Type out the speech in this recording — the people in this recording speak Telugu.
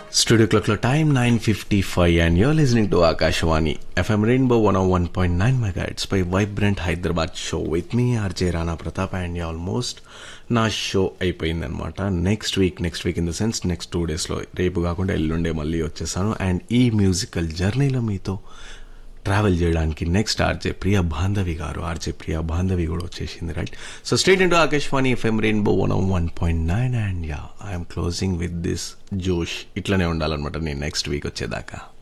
Studio clock lo time 9.55 and you're listening to Akashwani FM Rainbow 101.9 megahertz by Vibrant Hyderabad show with me RJ Rana Pratap and almost నా షో అయిపోయిందనమాట next week next week in the sense next two డేస్లో రేపు కాకుండా ఎల్లుండే మళ్ళీ వచ్చేసాను అండ్ ఈ మ్యూజికల్ జర్నీలో మీతో ట్రావెల్ చేయడానికి నెక్స్ట్ ఆర్జే ప్రియా బాంధవి గారు ఆర్జే ప్రియా బాంధవి కూడా వచ్చేసింది right so stay into Akashvani FM rainbow one one point nine and yeah I'm closing with this జోష్ ఇట్లనే ఉండాలన్నమాట నేను నెక్స్ట్ వీక్ వచ్చేదాకా